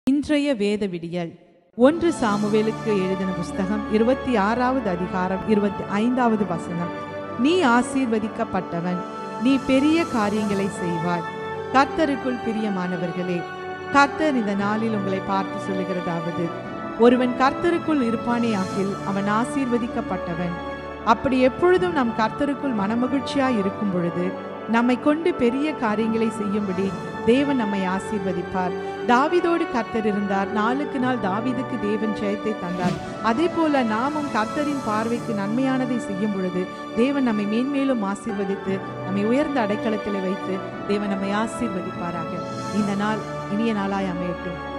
இன்றைய வேத விடியல் ஒன்று சாமுவேலுக்கு எழுதின புஸ்தகம் இருபத்தி ஆறாவது அதிகாரம் இருபத்தி ஐந்தாவது வசனம் நீ ஆசீர்வதிக்கப்பட்டவன் நீ பெரிய காரியங்களை செய்வாய் கர்த்தருக்குள் பிரியமானவர்களே கர்த்தர் இந்த நாளில் உங்களை பார்த்து சொல்லுகிறதாவது ஒருவன் கர்த்தருக்குள் இருப்பானே ஆகில் அவன் ஆசீர்வதிக்கப்பட்டவன் அப்படி எப்பொழுதும் நாம் கர்த்தருக்குள் மனமகிழ்ச்சியாய் இருக்கும் பொழுது நம்மை கொண்டு பெரிய காரியங்களை செய்யும்படி தேவன் நம்மை ஆசீர்வதிப்பார் தாவீதோடு கர்த்தர் இருந்தார் நாளுக்கு நாள் தாவீதுக்கு தேவன் ஜெயத்தை தந்தார் அதே போல நாமும் கர்த்தரின் பார்வைக்கு நன்மையானதை செய்யும் பொழுது தேவன் நம்மை மேன்மேலும் ஆசீர்வதித்து நம்மை உயர்ந்த அடைக்கலத்தில் வைத்து தேவன் நம்மை ஆசீர்வதிப்பாராக இந்த நாள் இனிய நாளாய் அமையட்டும்